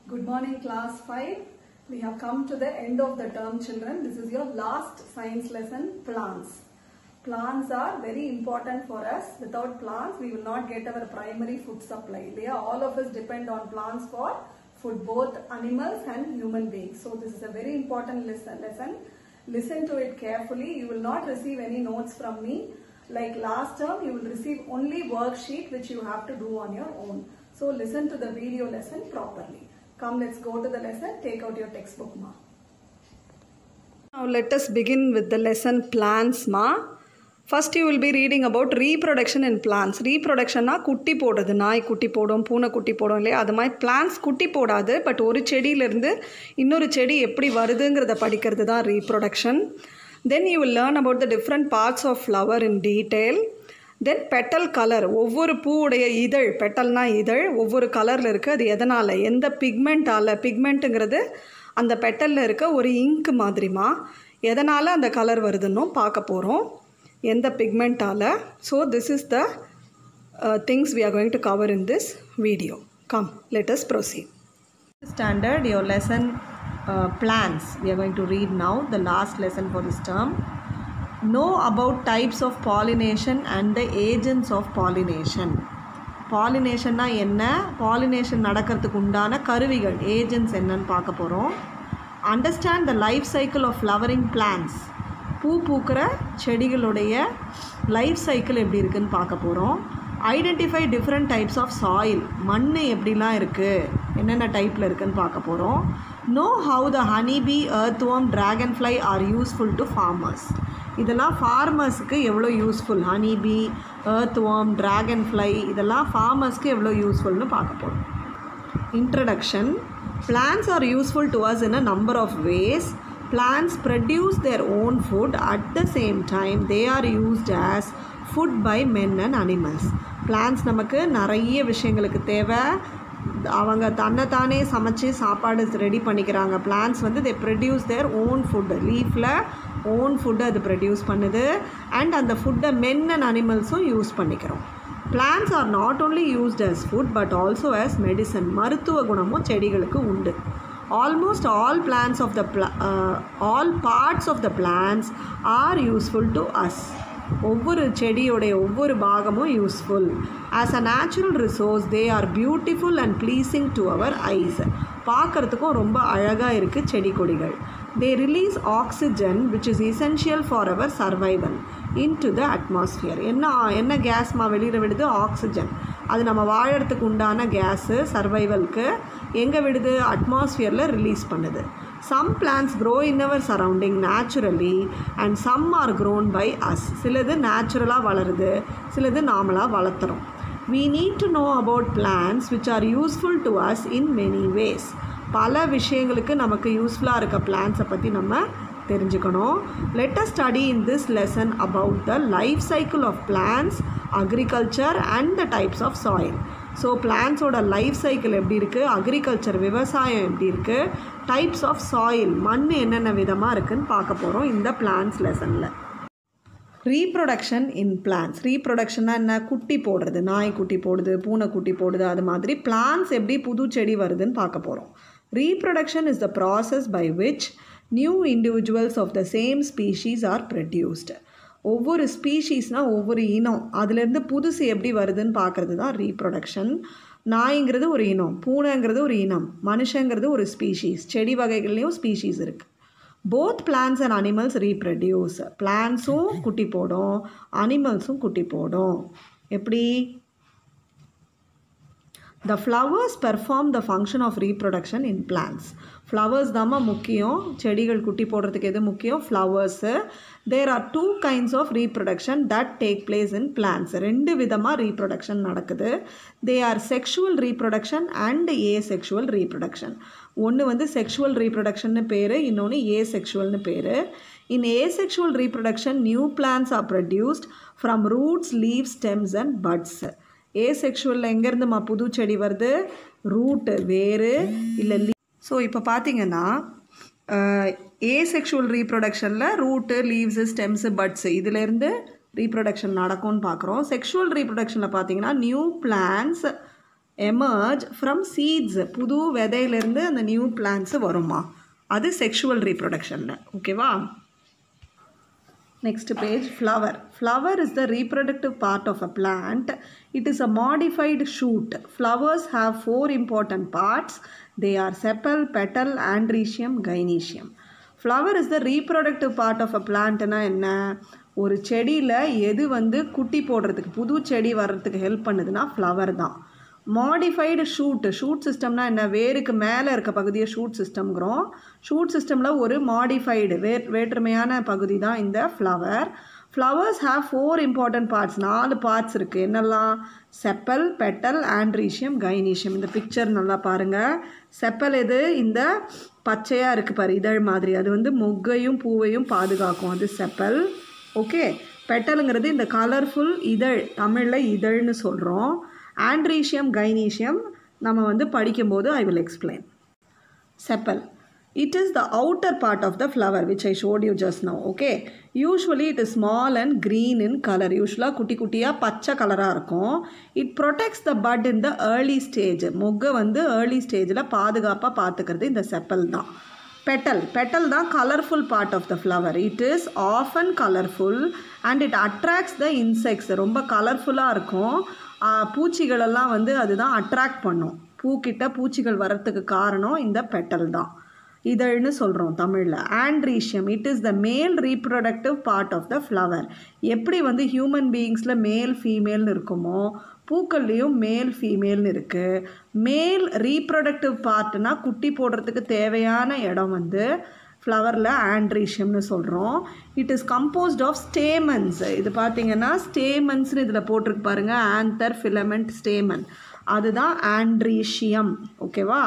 Good morning, class 5. We have come to the end of the term, children. This is your last science lesson, plants. Plants are very important for us. Without plants, we will not get our primary food supply. They are, all of us depend on plants for food, both animals and human beings. So this is a very important lesson. lesson. Listen to it carefully. You will not receive any notes from me. Like last term, you will receive only worksheet which you have to do on your own. So listen to the video lesson properly. Come, let's go to the lesson. Take out your textbook, ma. Now let us begin with the lesson plants, ma. First you will be reading about reproduction in plants. Reproductionனா குட்டி போடுறது நாய் குட்டி போடும் பூனை குட்டி போடும் இல்லையா அது மாதிரி பிளான்ஸ் குட்டி போடாது பட் ஒரு செடியிலேருந்து இன்னொரு செடி எப்படி வருதுங்கிறத படிக்கிறது தான் reproduction then you will learn about the different parts of flower in detail then petal colour ஒவ்வொரு பூவுடைய இதழ் பெட்டல்னா இதழ் ஒவ்வொரு கலரில் இருக்குது அது எதனால் எந்த பிக்மெண்ட்டால் பிக்மெண்ட்டுங்கிறது அந்த பெட்டலில் இருக்க ஒரு இங்க் மாதிரிமா எதனால் அந்த கலர் வருதுன்னும் பார்க்க போகிறோம் எந்த பிக்மெண்ட்டால் so this is the things we are going to cover in this video come let us proceed standard your lesson uh, plans we are going to read now the last lesson for this term know about types of pollination and the agents of pollination பாலினேஷன்னா என்ன pollination நடக்கிறதுக்கு உண்டான கருவிகள் agents என்னன்னு பார்க்க போகிறோம் understand the life cycle of flowering plants பூ பூக்கிற செடிகளுடைய லைஃப் சைக்கிள் எப்படி இருக்குன்னு பார்க்க போகிறோம் identify different types of soil மண் எப்படிலாம் இருக்குது என்னென்ன டைப்பில் இருக்குன்னு பார்க்க போகிறோம் know how the honey bee earthworm dragonfly are useful to farmers இதெல்லாம் ஃபார்மர்ஸுக்கு எவ்வளோ useful honey bee earthworm dragonfly இதெல்லாம் ஃபார்மர்ஸ்க்கு எவ்வளோ யூஸ்ஃபுல்னு பார்க்க போகிறோம் Introduction Plants are useful to us in a number of ways. Plants produce their own food at the same time they are used as food by men and animals. Plants நமக்கு நிறைய விஷயங்களுக்கு தேவை அவங்க தன்னைத்தானே சமைச்சு சாப்பாடு ரெடி பண்ணிக்கிறாங்க plants வந்து they produce their own food லீஃபில் ஓன் ஃபுட்டு அது ப்ரொடியூஸ் பண்ணுது அண்ட் அந்த ஃபுட்டை மென் அண்ட் அனிமல்ஸும் யூஸ் பண்ணிக்கிறோம் plants are not only used as food but also as medicine மருத்துவ குணமும் செடிகளுக்கு உண்டு almost all plants of the பிளா all parts of the plants are useful to us ஒவ்வொரு செடியோடைய ஒவ்வொரு பாகமும் useful as a natural resource they are beautiful and pleasing to our ice பார்க்குறதுக்கும் ரொம்ப அழகாக இருக்குது செடி கொடிகள் they release oxygen which is essential for our survival into the atmosphere என்ன என்ன கேஸ்மா வெளியில் விடுது ஆக்சிஜன் அது நம்ம வாழறதுக்கு உண்டான கேஸு சர்வைவலுக்கு எங்கே விடுது அட்மாஸ்ஃபியரில் ரிலீஸ் பண்ணுது some plants grow in our surrounding naturally and some are grown by us சிலது நேச்சுரலாக வளருது சிலது நாமளாக வளர்த்துறோம் we need to know about plants which are useful to us in many ways பல விஷயங்களுக்கு நமக்கு யூஸ்ஃபுல்லாக இருக்க பிளான்ஸை பற்றி நம்ம தெரிஞ்சுக்கணும் let us study in this lesson about the life cycle of plants agriculture and the types of soil so பிளான்ஸோட life cycle எப்படி இருக்குது அக்ரிகல்ச்சர் விவசாயம் எப்படி இருக்குது டைப்ஸ் ஆஃப் சாயில் மண் என்னென்ன விதமாக இருக்குதுன்னு பார்க்க போகிறோம் இந்த பிளான்ஸ் லெசனில் ரீப்ரொடக்ஷன் இன் பிளான்ஸ் ரீப்ரொடக்ஷன்னா என்ன குட்டி போடுறது நாய் குட்டி போடுது பூனை குட்டி போடுது அது மாதிரி பிளான்ஸ் எப்படி புது செடி வருதுன்னு பார்க்க போகிறோம் reproduction is the process by which new individuals of the same species are produced ஒவ்வொரு ஸ்பீஷீஸ்னால் ஒவ்வொரு இனம் அதுலேருந்து புதுசு எப்படி வருதுன்னு பார்க்குறது தான் ரீப்ரொடக்ஷன் நாய்ங்கிறது ஒரு இனம் பூனைங்கிறது ஒரு இனம் மனுஷங்கிறது ஒரு ஸ்பீஷீஸ் செடி வகைகள்லேயும் ஸ்பீஷீஸ் இருக்குது both plants and animals reproduce பிளான்ஸும் குட்டி போடும் அனிமல்ஸும் குட்டி போடும் எப்படி the flowers perform the function of reproduction in plants flowers தாம்மா முக்கியம் செடிகள் குட்டி போடுறதுக்கு எது முக்கியம் flowers there are two kinds of reproduction that take place in plants ரெண்டு விதமாக ரீப்ரொடக்ஷன் நடக்குது they are sexual reproduction and asexual reproduction ஒன்று வந்து செக்ஷுவல் ரீப்ரொடக்ஷன்னு பேர் இன்னொன்று ஏ செக்ஷுவல்னு பேர் இன் ஏ asexual reproduction new plants are produced from roots leave stems and buds ஏ செக்ஷுவலில் எங்கேருந்துமா புது செடி வருது ரூட்டு வேறு இல்லை லீ ஸோ இப்போ பார்த்தீங்கன்னா ஏ செக்ஷுவல் ரீப்ரொடக்ஷனில் ரூட்டு லீவ்ஸு ஸ்டெம்ஸு பட்ஸு இதுலேருந்து ரீப்ரொடக்ஷன் நடக்கும்னு பார்க்குறோம் செக்ஷுவல் ரீப்ரொடக்ஷனில் பார்த்தீங்கன்னா new plants emerge from seeds புது விதையிலேருந்து அந்த நியூ பிளான்ட்ஸு வருமா அது செக்ஷுவல் ரீப்ரொடக்ஷனில் ஓகேவா Next page flower. Flower is the reproductive part of a plant. It is a modified shoot. Flowers have four important parts. They are sepal, petal, androecium, gynoecium. Flower is the reproductive part of a plantனா என்ன ஒரு செடியில் எது வந்து குட்டி போடுறதுக்கு புது செடி வர்றதுக்கு ஹெல்ப் பண்ணுதுன்னா ஃப்ளவர் தான் மாடிஃபைடு ஷூட் ஷூட் சிஸ்டம்னா என்ன வேருக்கு மேலே இருக்க பகுதியை ஷூட் சிஸ்டம்ங்கிறோம் ஷூட் சிஸ்டமில் ஒரு மாடிஃபைடு வே வேற்றுமையான பகுதி தான் இந்த flower flowers have four important parts நாலு பார்ட்ஸ் இருக்குது என்னெல்லாம் செப்பல் பெட்டல் ஆண்ட்ரீஷியம் கைனீஷியம் இந்த பிக்சர் நல்லா பாருங்கள் செப்பல் எது இந்த பச்சையாக இருக்குது பாரு இதழ் மாதிரி அது வந்து மொக்கையும் பூவையும் பாதுகாக்கும் அது செப்பல் ஓகே பெட்டலுங்கிறது இந்த கலர்ஃபுல் இதழ் தமிழில் இதழ்னு சொல்கிறோம் ஆண்ட்ரீஷியம் கைனீஷியம் நம்ம வந்து படிக்கும்போது I will explain sepal it is the outer part of the flower which I showed you just now okay usually it is small and green in colour யூஸ்வலாக குட்டி குட்டியாக பச்சை கலராக இருக்கும் it protects the bud in the early stage மொக்கை வந்து early ஸ்டேஜில் பாதுகாப்பாக பார்த்துக்கிறது இந்த செப்பல் தான் பெட்டல் பெட்டல் தான் colourful part of the flower it is often colourful and it attracts the insects ரொம்ப கலர்ஃபுல்லாக இருக்கும் பூச்சிகளெல்லாம் வந்து அதுதான் அட்ராக்ட் பண்ணும் பூக்கிட்ட பூச்சிகள் வரத்துக்கு காரணம் இந்த பெட்டல் தான் இதழ்னு சொல்கிறோம் தமிழில் androecium it is the male reproductive part of the flower எப்படி வந்து ஹியூமன் பீயிங்ஸில் மேல் ஃபீமேல்னு இருக்குமோ பூக்கள்லேயும் மேல் ஃபீமேல்னு இருக்குது மேல் ரீப்ரொடக்டிவ் பார்ட்னா குட்டி போடுறதுக்கு தேவையான இடம் வந்து ஃப்ளவரில் ஆண்ட்ரீஷியம்னு சொல்கிறோம் it is composed of stamens இது பார்த்தீங்கன்னா ஸ்டேமன்ஸ்னு இதில் போட்டிருக்கு பாருங்கள் ஆந்தர் ஃபிலமெண்ட் ஸ்டேமன் அதுதான் ஆண்ட்ரீஷியம் ஓகேவா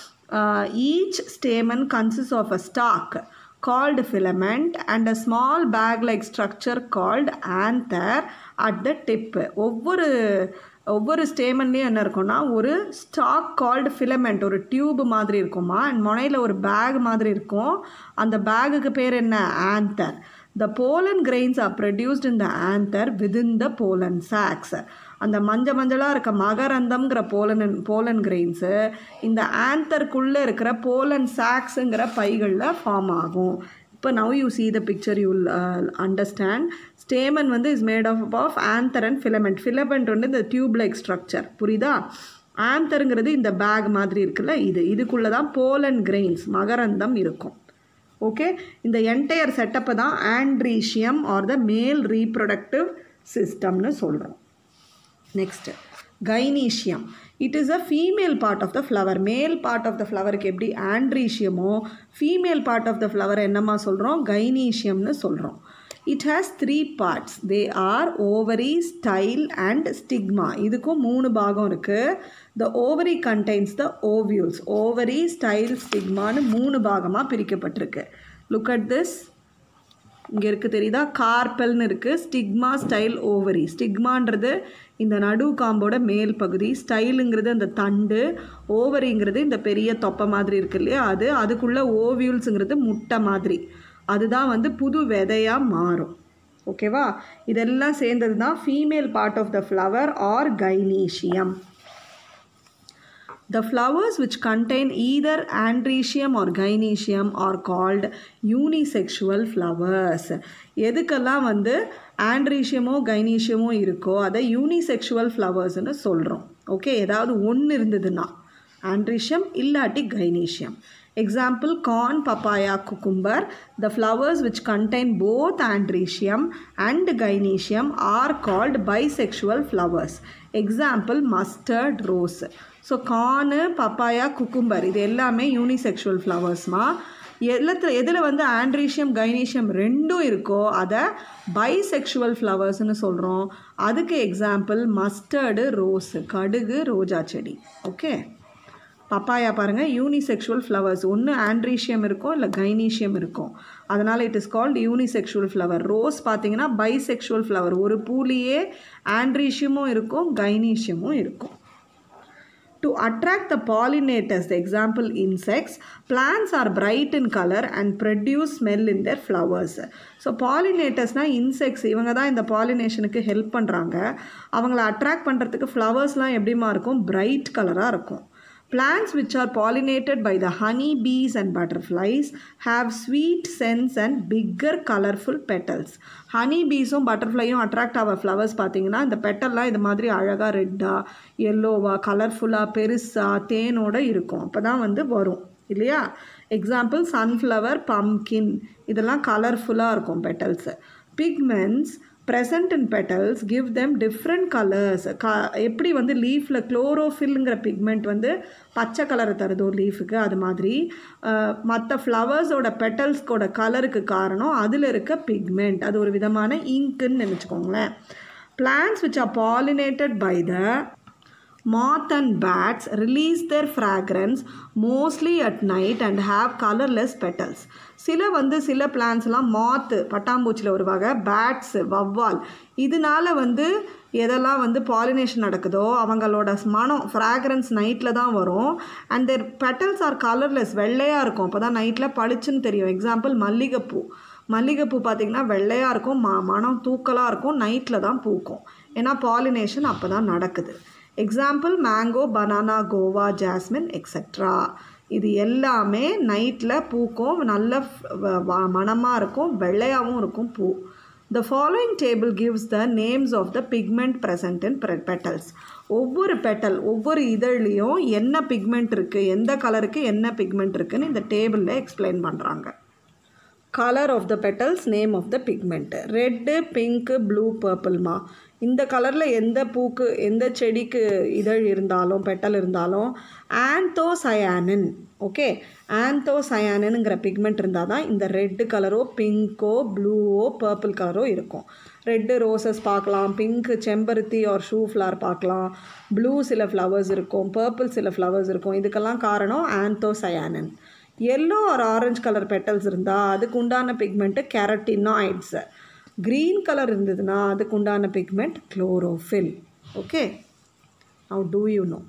each stamen consist of a stalk called filament and a small bag like structure called anther at the tip ஒவ்வொரு ஒவ்வொரு ஸ்டேமன்லேயும் என்ன இருக்கும்னா ஒரு ஸ்டாக் கால்டு ஃபிலமெண்ட் ஒரு டியூப் மாதிரி இருக்குமா அண்ட் முனையில் ஒரு பேக் மாதிரி இருக்கும் அந்த பேகுக்கு பேர் என்ன anther the pollen grains are produced in the anther within the pollen sacs அந்த மஞ்சள் மஞ்சளாக இருக்க மகரந்தம்ங்கிற போலன் போலன் கிரெயின்ஸு இந்த ஆந்தருக்குள்ளே இருக்கிற போலன் சாக்ஸுங்கிற பைகளில் ஃபார்ம் ஆகும் இப்போ now you see the picture you understand stamen வந்து is made of of anther and filament filament வந்து இந்த டியூப் லைக் ஸ்ட்ரக்சர் புரியுதா ஆந்தருங்கிறது இந்த பேக் மாதிரி இருக்குல்ல இது இதுக்குள்ளே தான் போலன் கிரெயின்ஸ் மகரந்தம் இருக்கும் ஓகே இந்த என்டையர் செட்டப்பை தான் ஆண்ட்ரீஷியம் ஆர் த மேல் ரீப்ரொடக்டிவ் சிஸ்டம்னு சொல்கிறோம் next gynoecium it is a female part of the flower male part of the ஃப்ளவருக்கு எப்படி ஆண்ட்ரீஷியமோ female part of the flower என்னம்மா சொல்கிறோம் கைனீஷியம்னு சொல்கிறோம் it has three parts they are ovary style and stigma இதுக்கும் மூணு பாகம் இருக்குது the ovary contains the ovules ovary style ஸ்டிக்மான்னு மூணு பாகமாக பிரிக்கப்பட்டிருக்கு லுக் அட் திஸ் இங்கே இருக்குது தெரியுதா கார்பல்னு இருக்குது ஸ்டிக்மா ஸ்டைல் ஓவரி ஸ்டிக்மான்றது இந்த நடு காம்போட மேல் பகுதி ஸ்டைலுங்கிறது அந்த தண்டு ஓவரிங்கிறது இந்த பெரிய தொப்பை மாதிரி இருக்கு இல்லையா அது அதுக்குள்ளே ஓவியூல்ஸுங்கிறது முட்டை மாதிரி அதுதான் வந்து புது விதையாக மாறும் ஓகேவா இதெல்லாம் சேர்ந்தது தான் female part of the flower are gynoecium The flowers which contain either androecium or gynoecium are called unisexual flowers. எதுக்கெல்லாம் வந்து ஆண்ட்ரீஷியமோ கைனீஷியமோ இருக்கோ அதை யூனிசெக்ஷுவல் ஃப்ளவர்ஸ்னு சொல்கிறோம் ஓகே ஏதாவது ஒன்று இருந்ததுன்னா ஆண்ட்ரீஷியம் இல்லாட்டி gynoecium example corn papaya cucumber the flowers which contain both androecium and gynoecium are called bisexual flowers example mustard rose so corn papaya cucumber இது எல்லாமே யூனிசெக்ஷுவல் ஃப்ளவர்ஸ்மா எல்லாத்துல எதில் வந்து ஆண்ட்ரீஷியம் கைனீஷியம் ரெண்டும் இருக்கோ அதை பைசெக்ஷுவல் ஃப்ளவர்ஸ்னு சொல்கிறோம் அதுக்கு எக்ஸாம்பிள் மஸ்டர்டு ரோஸ் கடுகு ரோஜா செடி ஓகே பப்பாயா பாருங்கள் யூனிசெக்ஷுவல் ஃப்ளவர்ஸ் ஒன்று ஆண்ட்ரீஷியம் இருக்கும் இல்லை கைனீஷியம் இருக்கும் அதனால் it is called unisexual flower rose பார்த்தீங்கன்னா பைசெக்ஷுவல் ஃப்ளவர் ஒரு பூலியே ஆண்ட்ரீஷியமும் இருக்கும் கைனீஷியமும் இருக்கும் To attract the pollinators, the example insects, plants are bright in color and produce smell in their flowers. So பாலினேட்டர்ஸ்னால் இன்செக்ட்ஸ் இவங்க தான் இந்த பாலினேஷனுக்கு ஹெல்ப் பண்ணுறாங்க அவங்கள அட்ராக்ட் பண்ணுறதுக்கு ஃப்ளவர்ஸ்லாம் எப்படிமா இருக்கும் பிரைட் கலராக இருக்கும் Plants which are pollinated by the honey bees and butterflies have sweet scents and bigger colorful petals. Honey பீஸும் பட்டர்ஃப்ளையும் அட்ராக்ட் ஆக ஃப்ளவர்ஸ் பார்த்தீங்கன்னா இந்த பெட்டல்லாம் இது மாதிரி அழகாக ரெட்டாக எல்லோவாக கலர்ஃபுல்லாக பெருசாக தேனோட இருக்கும் அப்போ தான் வந்து வரும் இல்லையா எக்ஸாம்பிள் சன்ஃப்ளவர் பம்கின் இதெல்லாம் கலர்ஃபுல்லாக இருக்கும் petals pigments present in petals give them different colours க எப்படி வந்து லீஃபில் குளோரோஃபில்ங்கிற பிக்மெண்ட் வந்து பச்சை கலரை தருதோ லீஃபுக்கு அது மாதிரி மற்ற ஃப்ளவர்ஸோட பெட்டல்ஸ்கோட கலருக்கு காரணம் அதில் இருக்க பிக்மெண்ட் அது ஒரு விதமான இங்க்குன்னு நினச்சிக்கோங்களேன் plants which are pollinated by the moth and bats release their fragrance mostly at night and have colorless petals சில வந்து சில பிளான்ஸ்லாம் மாத்து பட்டாம்பூச்சியில் ஒரு வகை பேட்ஸு வவ்வால் இதனால வந்து எதெல்லாம் வந்து பாலினேஷன் நடக்குதோ அவங்களோட மனம் ஃப்ராக்ரன்ஸ் நைட்டில் தான் வரும் and their petals are colourless வெள்ளையாக இருக்கும் அப்போ தான் நைட்டில் பளிச்சுன்னு தெரியும் எக்ஸாம்பிள் மல்லிகைப்பூ மல்லிகைப்பூ பார்த்திங்கன்னா வெள்ளையாக இருக்கும் ம மனம் தூக்கலாக இருக்கும் நைட்டில் தான் பூக்கும் ஏன்னா பாலினேஷன் அப்போ தான் நடக்குது example mango banana guava jasmine extra இது எல்லாமே நைட்டில் பூக்கும் நல்ல மணமாக இருக்கும் வெள்ளையாகவும் இருக்கும் பூ the following table gives the names of the pigment present in petals ஒவ்வொரு பெட்டல் ஒவ்வொரு இதழ்லையும் என்ன பிக்மெண்ட் இருக்குது எந்த கலருக்கு என்ன பிக்மெண்ட் இருக்குன்னு இந்த டேபிளில் எக்ஸ்பிளைன் பண்ணுறாங்க colour of the petals name of the pigment red pink blue பர்பிள்மா இந்த கலரில் எந்த பூக்கு எந்த செடிக்கு இதழ் இருந்தாலும் பெட்டல் இருந்தாலும் ஆந்தோசயானின் ஓகே ஆந்தோசயானுங்கிற பிக்மெண்ட் இருந்தால் தான் இந்த ரெட்டு கலரோ பிங்க்கோ ப்ளூவோ பர்பிள் கலரோ இருக்கும் ரெட்டு ரோசஸ் பார்க்கலாம் பிங்க் செம்பருத்தி ஆர் ஷூ ஃப்ளவர் பார்க்கலாம் ப்ளூ சில ஃப்ளவர்ஸ் இருக்கும் பர்பிள் சில ஃப்ளவர்ஸ் இருக்கும் இதுக்கெல்லாம் காரணம் anthocyanin yellow or orange colour petals இருந்தால் அதுக்கு உண்டான பிக்மெண்ட்டு கேரட்டினாய்ட்ஸு க்ரீன் கலர் இருந்ததுன்னா அதுக்கு உண்டான pigment chlorophyll okay now do you know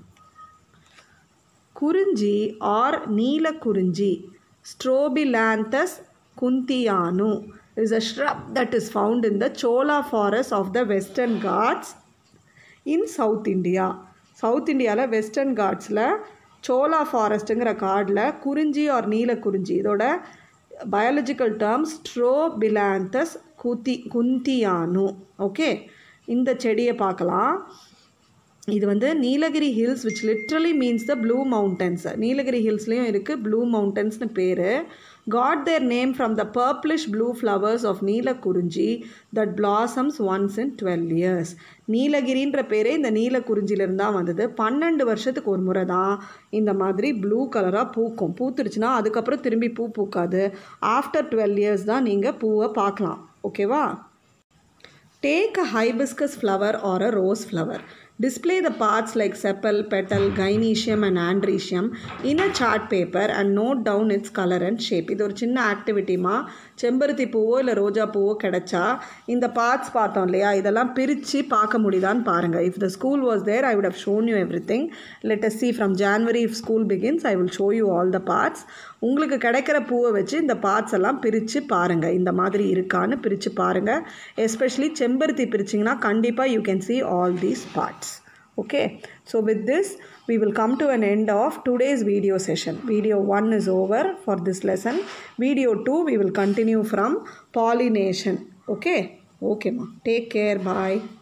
kurinji or neelakurinji Strobilanthes kunthiana is a shrub that is found in the chola forest of the western ghats in south india south இந்தியாவில் western காட்ஸில் சோலா ஃபாரஸ்ட்டுங்கிற காடில் குறிஞ்சி or Neelakurinji இதோட பயாலஜிக்கல் டேர்ம் ஸ்ட்ரோபிலாந்தஸ் குத்தி குந்தியானு okay இந்த செடியை பார்க்கலாம் இது வந்து Nilgiri hills which literally means the blue mountains Nilgiri ஹில்ஸ்லேயும் இருக்குது ப்ளூ மவுண்டன்ஸ்னு பேர் got their name from the purplish blue flowers of neelakurinji that blossoms once in twelve years நீலகிரின்ற பேரே இந்த நீலக்குறிஞ்சியிலிருந்து தான் வந்தது பன்னெண்டு வருஷத்துக்கு ஒரு முறை தான் இந்த மாதிரி ப்ளூ கலராக பூக்கும் பூத்துருச்சுன்னா அதுக்கப்புறம் திரும்பி பூ பூக்காது ஆஃப்டர் டுவெல் இயர்ஸ் தான் நீங்கள் பூவை பார்க்கலாம் ஓகேவா Take a hibiscus flower or a rose flower. Display the parts like sepal, petal, gynoecium and andrecium in a chart paper and note down its color and shape. இது ஒரு சின்ன ஆக்டிவிட்டிமா செம்பருத்தி பூவோ இல்லை ரோஜா பூவோ கிடைச்சா இந்த பார்ட்ஸ் பார்த்தோம் இல்லையா இதெல்லாம் பிரித்து பார்க்க முடியுதான்னு பாருங்கள் if the school was there I would have shown you everything let us see from january if school begins i will show you all the parts உங்களுக்கு கிடைக்கிற பூவை வச்சு இந்த பார்ட்ஸ் எல்லாம் பிரித்து பாருங்கள் இந்த மாதிரி இருக்கான்னு பிரித்து பாருங்கள் எஸ்பெஷலி செம்பருத்தி பிரிச்சிங்கன்னா கண்டிப்பாக you can see all these parts okay so with this we will come to an end of today's video session video 1 is over for this lesson video 2 we will continue from pollination okay okay ma take care bye